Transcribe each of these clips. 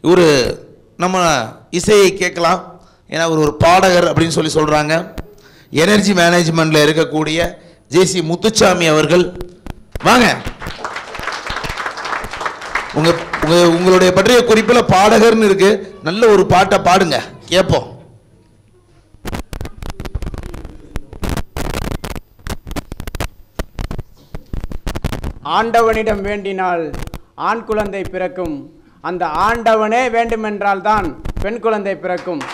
இவர் நம்ம இசையை கேட்கலாம் ஏன்னா அவர் ஒரு பாடகர் அப்படின்னு சொல்லி சொல்கிறாங்க எனர்ஜி மேனேஜ்மெண்ட்டில் இருக்கக்கூடிய ஜேசி முத்துச்சாமி அவர்கள் வாங்க உங்க உங்க உங்களுடைய பற்றிய குறிப்பில் பாடகர்னு இருக்கு நல்ல ஒரு பாட்டை பாடுங்க கேட்போம் ஆண்டவனிடம் வேண்டினால் ஆண் குழந்தை பிறக்கும் அந்த ஆண்டவனே வேண்டுமென்றால் தான் பெண் குழந்தை பிறக்கும்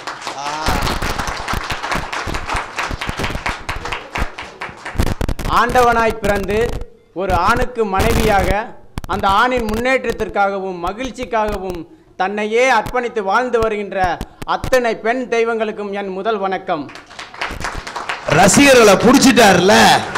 ஆண்டவனாய் பிறந்து ஒரு ஆணுக்கு மனைவியாக அந்த ஆணின் முன்னேற்றத்திற்காகவும் மகிழ்ச்சிக்காகவும் தன்னையே அர்ப்பணித்து வாழ்ந்து வருகின்ற அத்தனை பெண் தெய்வங்களுக்கும் என் முதல் வணக்கம் ரசிகர்களை புடிச்சிட்டாருல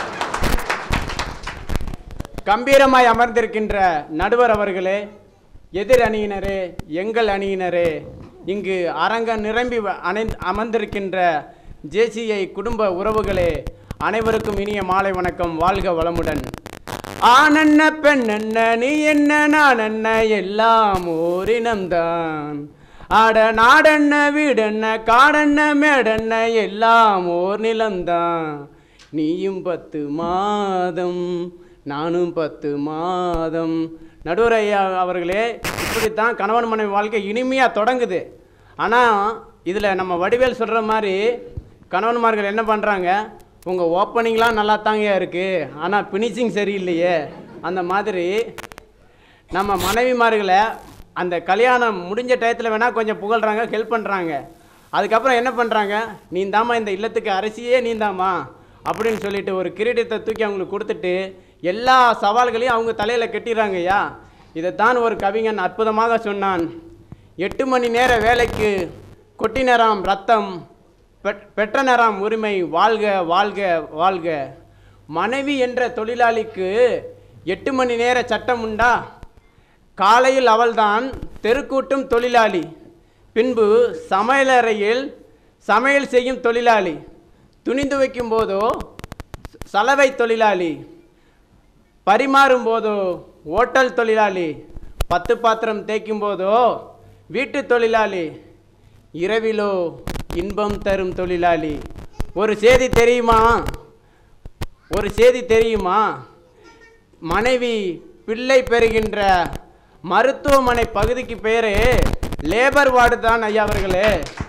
கம்பீரமாய் அமர்ந்திருக்கின்ற நடுவர் அவர்களே எதிர் அணியினரே எங்கள் அணியினரே இங்கு அரங்கம் நிரம்பி வ- அணை அமர்ந்திருக்கின்ற ஜேசிஐ குடும்ப உறவுகளே அனைவருக்கும் இனிய மாலை வணக்கம் வாழ்க வளமுடன் ஆனென்ன பெண் என்ன நீ என்ன நான் என்ன எல்லாம் ஓரினம்தான் ஆட நாடென்ன வீடென்ன காடென்ன மேடென்ன எல்லாம் ஓர் நிலம்தான் நீயும் பத்து மாதம் நானும் பத்து மாதம் நடுவர் ஐயா அவர்களே இப்படித்தான் கணவன் மனைவி வாழ்க்கை இனிமையாக தொடங்குது ஆனால் இதில் நம்ம வடிவேல் சொல்கிற மாதிரி கணவன்மார்கள் என்ன பண்ணுறாங்க உங்கள் ஓப்பனிங்லாம் நல்லா தாங்க இருக்குது ஆனால் ஃபினிஷிங் சரியில்லையே அந்த மாதிரி நம்ம மனைவிமார்களை அந்த கல்யாணம் முடிஞ்ச டயத்தில் வேணால் கொஞ்சம் புகழ்கிறாங்க ஹெல்ப் பண்ணுறாங்க அதுக்கப்புறம் என்ன பண்ணுறாங்க நீந்தாம்மா இந்த இல்லத்துக்கு அரசியே நீந்தாம்மா அப்படின்னு சொல்லிட்டு ஒரு கிரீடத்தை தூக்கி அவங்களுக்கு கொடுத்துட்டு எல்லா சவால்களையும் அவங்க தலையில் கட்டிடுறாங்க ஐயா இதைத்தான் ஒரு கவிஞன் அற்புதமாக சொன்னான் எட்டு மணி நேர வேலைக்கு கொட்டினராம் ரத்தம் பெட்- பெற்ற நேரம் உரிமை வாழ்க வாழ்க வாழ்க மனைவி என்ற தொழிலாளிக்கு எட்டு மணி நேர சட்டம் உண்டா காலையில் அவள்தான் தெருக்கூட்டும் தொழிலாளி பின்பு சமையலறையில் சமையல் செய்யும் தொழிலாளி துணிந்து வைக்கும் போதோ சலவை தொழிலாளி பரிமாறும் போதோ ஓட்டல் தொழிலாளி பத்து பாத்திரம் தேய்க்கும் போதோ வீட்டு தொழிலாளி இரவிலோ இன்பம் தரும் தொழிலாளி ஒரு செய்தி தெரியுமா ஒரு செய்தி தெரியுமா மனைவி பிள்ளை பெறுகின்ற மருத்துவமனை பகுதிக்கு பேரு லேபர் வார்டு தான் ஐயா அவர்களே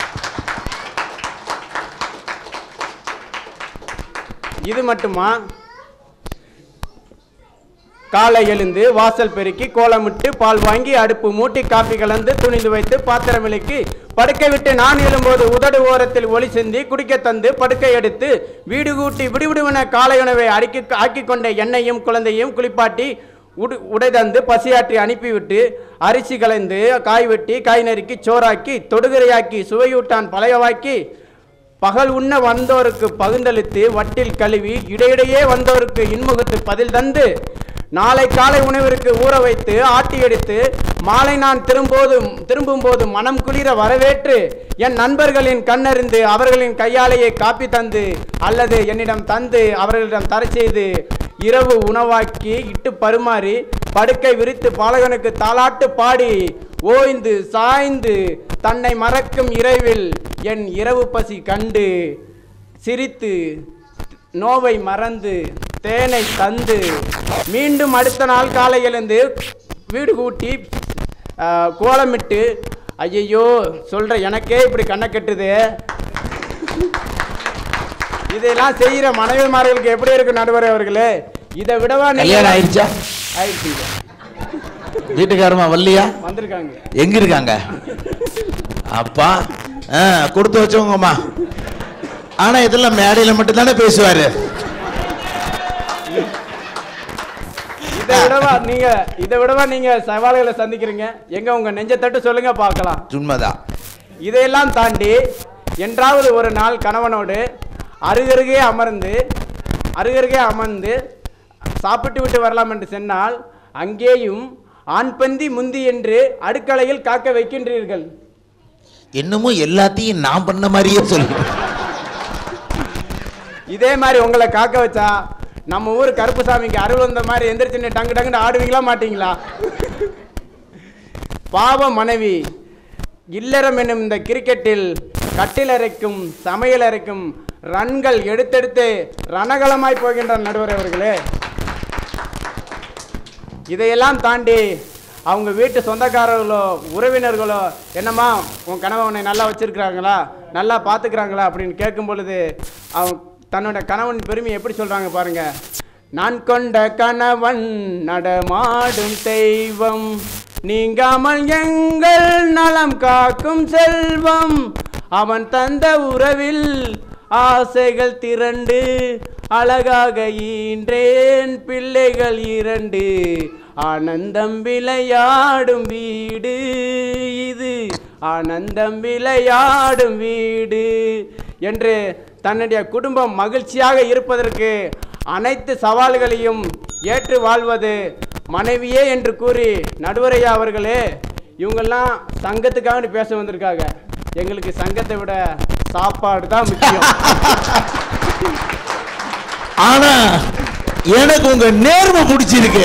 இது மட்டுமா காலை எழுந்து வாசல் பெருக்கி கோலமிட்டு பால் வாங்கி அடுப்பு மூட்டி காப்பி கலந்து துணிந்து வைத்து பாத்திரம் விளக்கி படுக்கை விட்டு நான் எழும்போது உதடு ஓரத்தில் ஒளி சிந்தி குடிக்க தந்து படுக்கை எடுத்து வீடு கூட்டி விடுவிடுவென காலை உணவை அடுக்கி ஆக்கி கொண்ட எண்ணெயும் குழந்தையும் குளிப்பாட்டி உடு உடை தந்து பசியாற்றி அனுப்பிவிட்டு அரிசி கலைந்து காய் வெட்டி காய் நறுக்கி சோறாக்கி தொடுகரையாக்கி சுவையூட்டான் பழையவாக்கி பகல் உண்ண வந்தோருக்கு பகுந்தளித்து வட்டில் கழுவி இடையிடையே வந்தோருக்கு இன்முகத்து பதில் தந்து நாளை காலை உணவிற்கு ஊற வைத்து ஆட்டி எடுத்து மாலை நான் திரும்போது திரும்பும்போது மனம் குளிர வரவேற்று என் நண்பர்களின் கண்ணறிந்து அவர்களின் கையாலேயே காப்பி தந்து அல்லது என்னிடம் தந்து அவர்களிடம் தர செய்து இரவு உணவாக்கி இட்டு பருமாறி படுக்கை விரித்து பாலகனுக்கு தாலாட்டு பாடி ஓய்ந்து சாய்ந்து தன்னை மறக்கும் இரவில் என் இரவு பசி கண்டு சிரித்து நோவை மறந்து தேனை தந்து மீண்டும் அடுத்த நாள் காலை எழுந்து வீடு கூட்டி ஆ, கோலமிட்டு ஐயையோ சொல்ற எனக்கே இப்படி கண்ணை கட்டுது இதெல்லாம் செய்யற மனைவிமார்களுக்கு எப்படி இருக்கு நடுவர் அவர்களே இதை விடவா நீங்க- கல்யாணம் ஆயிடுச்சா ஆயிடுச்சுங்க. வீட்டுக்காரமா வரலையா வந்திருக்காங்க எங்க இருக்காங்க அப்பா ஆ, கொடுத்து வச்சவங்கம்மா ஆனா இதெல்லாம் மேடையில மட்டும் தானே பேசுவாரு இதை விடவா நீங்க இதை விடவா நீங்க சவால்களை சந்திக்கிறீங்க எங்க உங்க நெஞ்ச தட்டு சொல்லுங்க பார்க்கலாம் உண்மைதான் இதையெல்லாம் தாண்டி என்றாவது ஒரு நாள் கணவனோடு அருகருகே அமர்ந்து அருகருகே அமர்ந்து சாப்பிட்டு விட்டு வரலாம் என்று சொன்னால் அங்கேயும் ஆண் பந்தி முந்தி என்று அடுக்கலையில் காக்க வைக்கின்றீர்கள் என்னமோ எல்லாத்தையும் நான் பண்ண மாதிரியே சொல்லு இதே மாதிரி உங்களை காக்க வச்சா நம்ம ஊர் கருப்புசாமிக்கு அருள் வந்த மாதிரி எந்திரிச்சு நின்னு டங்கு டங்குன்னு ஆடுவீங்களா மாட்டீங்களா பாவ மனைவி இல்லறம் என்னும் இந்த கிரிக்கெட்டில் கட்டிலறைக்கும் சமையலறைக்கும் ரன்கள் எடுத்தெடுத்து ரணகலமாய் போகின்ற நடுவர் அவர்களே இதையெல்லாம் தாண்டி அவங்க வீட்டு சொந்தக்காரர்களோ உறவினர்களோ என்னம்மா உன் கணவன் உன்னை நல்லா வச்சிருக்கிறாங்களா நல்லா பார்த்துக்கிறாங்களா அப்படின்னு கேட்கும் பொழுது அவன் தன்னோட கணவன் பெருமை எப்படி சொல்கிறாங்க பாருங்க நான் கொண்ட கணவன் நடமாடும் தெய்வம் நீங்காமல் எங்கள் நலம் காக்கும் செல்வம் அவன் தந்த உறவில் ஆசைகள் திரண்டு அழகாக ஈன்றேன் பிள்ளைகள் இரண்டு ஆனந்தம் விளையாடும் வீடு இது ஆனந்தம் விளையாடும் வீடு என்று தன்னுடைய குடும்பம் மகிழ்ச்சியாக இருப்பதற்கு அனைத்து சவால்களையும் ஏற்று வாழ்வது மனைவியே என்று கூறி நடுவரையா அவர்களே இவங்கெல்லாம் சங்கத்துக்காக வேண்டி பேச வந்திருக்காங்க எங்களுக்கு சங்கத்தை விட சாப்பாடு தான் முக்கியம் ஆனா எனக்கு உங்க நேர்மை பிடிச்சிருக்கு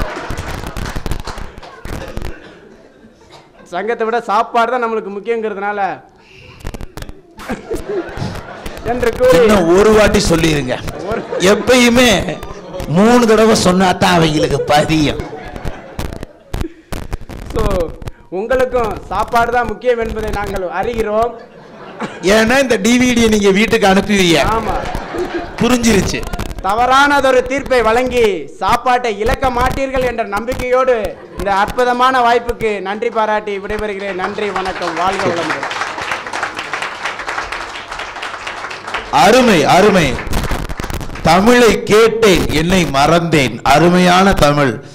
சங்கத்தை விட சாப்பாடு தான் நம்மளுக்கு முக்கியங்கிறதுனால என்று கூறி இன்னும் ஒரு வாட்டி சொல்லிருங்க ஒரு எப்பயுமே மூணு தடவை சொன்னா தான் அவங்களுக்கு பதியும் ஸோ உங்களுக்கும் சாப்பாடு தான் முக்கியம் என்பதை நாங்கள் அறிகிறோம் ஏன்னா இந்த டிவிடியை நீங்க வீட்டுக்கு அனுப்புவீங்க ஆமா புரிஞ்சிருச்சு தவறானதொரு தீர்ப்பை வழங்கி சாப்பாட்டை இழக்க மாட்டீர்கள் என்ற நம்பிக்கையோடு இந்த அற்புதமான வாய்ப்புக்கு நன்றி பாராட்டி விடைபெறுகிறேன் நன்றி வணக்கம் வாழ்க வளமுடன் அருமை அருமை தமிழை கேட்டேன் என்னை மறந்தேன் அருமையான தமிழ்